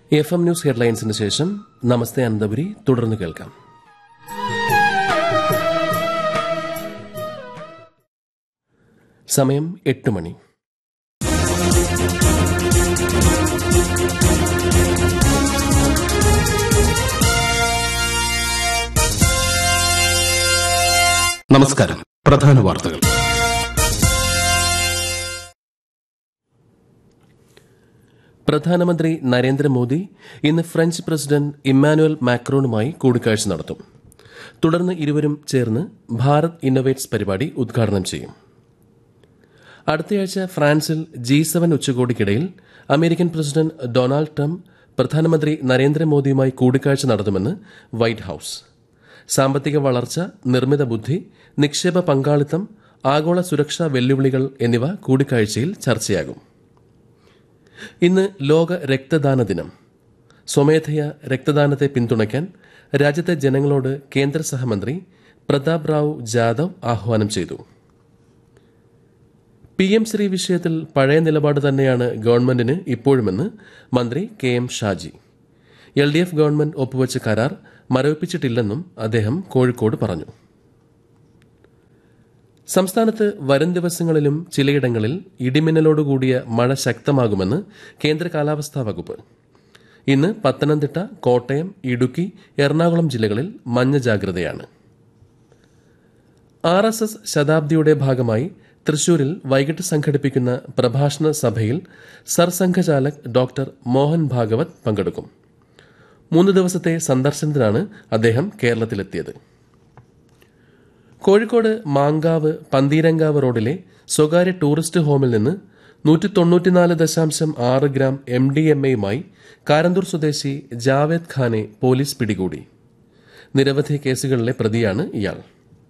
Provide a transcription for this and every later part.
F M news ഹെഡ്ലൈൻസിന് ശേഷം നമസ്തേ അനന്തപുരി തുടർന്ന് കേൾക്കാം സമയം എട്ട് മണി നമസ്കാരം പ്രധാന വാർത്തകൾ പ്രധാനമന്ത്രി നരേന്ദ്രമോദി ഇന്ന് ഫ്രഞ്ച് പ്രസിഡന്റ് ഇമ്മാനുവൽ മാക്രോണുമായി കൂടിക്കാഴ്ച നടത്തും തുടർന്ന് ഇരുവരും ചേർന്ന് ഭാരത് ഇന്നൊവേറ്റ്സ് പരിപാടി ഉദ്ഘാടനം ചെയ്യും അടുത്തയാഴ്ച ഫ്രാൻസിൽ ജി സെവൻ ഉച്ചകോടിക്കിടയിൽ അമേരിക്കൻ പ്രസിഡന്റ് ഡൊണാൾഡ് ട്രംപ് പ്രധാനമന്ത്രി നരേന്ദ്രമോദിയുമായി കൂടിക്കാഴ്ച നടത്തുമെന്ന് വൈറ്റ് ഹൌസ് സാമ്പത്തിക വളർച്ച നിർമ്മിത ബുദ്ധി നിക്ഷേപ പങ്കാളിത്തം ആഗോള സുരക്ഷാ വെല്ലുവിളികൾ എന്നിവ കൂടിക്കാഴ്ചയിൽ ചർച്ചയാകും ഇന്ന് ലോക രക്തദാന ദിനം സ്വമേധയ രക്തദാനത്തെ പിന്തുണയ്ക്കാൻ രാജ്യത്തെ ജനങ്ങളോട് കേന്ദ്ര സഹമന്ത്രി പ്രതാപ് റാവു ജാദവ് ആഹ്വാനം ചെയ്തു പി എം ശ്രീ വിഷയത്തിൽ പഴയ നിലപാട് തന്നെയാണ് ഗവൺമെന്റിന് ഇപ്പോഴുമെന്ന് മന്ത്രി K M Shaji L D F government ഒപ്പുവച്ച കരാർ മരവിപ്പിച്ചിട്ടില്ലെന്നും അദ്ദേഹം കോഴിക്കോട് പറഞ്ഞു സംസ്ഥാനത്ത് വരും ദിവസങ്ങളിലും ചിലയിടങ്ങളിൽ ഇടിമിന്നലോടുകൂടിയ മഴ ശക്തമാകുമെന്ന് കേന്ദ്ര കാലാവസ്ഥാ വകുപ്പ് ഇന്ന് പത്തനംതിട്ട കോട്ടയം ഇടുക്കി എറണാകുളം ജില്ലകളിൽ മഞ്ഞ ജാഗ്രതയാണ് ആർ എസ് എസ് ശതാബ്ദിയുടെ ഭാഗമായി തൃശൂരിൽ വൈകിട്ട് സംഘടിപ്പിക്കുന്ന പ്രഭാഷണ സഭയിൽ സർസംഘചാലക് ഡോക്ടർ മോഹൻ ഭാഗവത് പങ്കെടുക്കും മൂന്ന് ദിവസത്തെ സന്ദർശനത്തിനാണ് അദ്ദേഹം കേരളത്തിലെത്തിയത് കോഴിക്കോട് മാങ്കാവ് പന്തീരങ്കാവ് റോഡിലെ സ്വകാര്യ ടൂറിസ്റ്റ് ഹോമിൽ നിന്ന് നൂറ്റി തൊണ്ണൂറ്റിനാല് ദശാംശം ആറ് ഗ്രാം എം ഡി എം എയുമായി കാരന്തൂർ സ്വദേശി ജാവേദ് ഖാനെ പോലീസ് പിടികൂടി നിരവധി കേസുകളിലെ പ്രതിയാണ് ഇയാൾ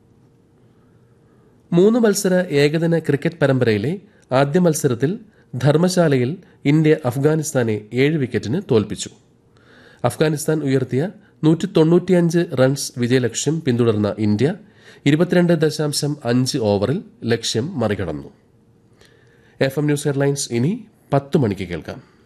മൂന്ന് മത്സര ഏകദിന ക്രിക്കറ്റ് പരമ്പരയിലെ ആദ്യ മത്സരത്തിൽ ധർമ്മശാലയിൽ ഇന്ത്യ അഫ്ഗാനിസ്ഥാനെ ഏഴ് വിക്കറ്റിന് തോൽപ്പിച്ചു അഫ്ഗാനിസ്ഥാൻ ഉയർത്തിയ നൂറ്റി തൊണ്ണൂറ്റിയഞ്ച് റൺസ് വിജയലക്ഷ്യം പിന്തുടർന്ന ഇന്ത്യ ഇരുപത്തിരണ്ട് ദശാംശം അഞ്ച് ഓവറിൽ ലക്ഷ്യം മറികടന്നു എഫ് എം ന്യൂസ് ഹെഡ്ലൈൻസ് ഇനി പത്ത് മണിക്ക് കേൾക്കാം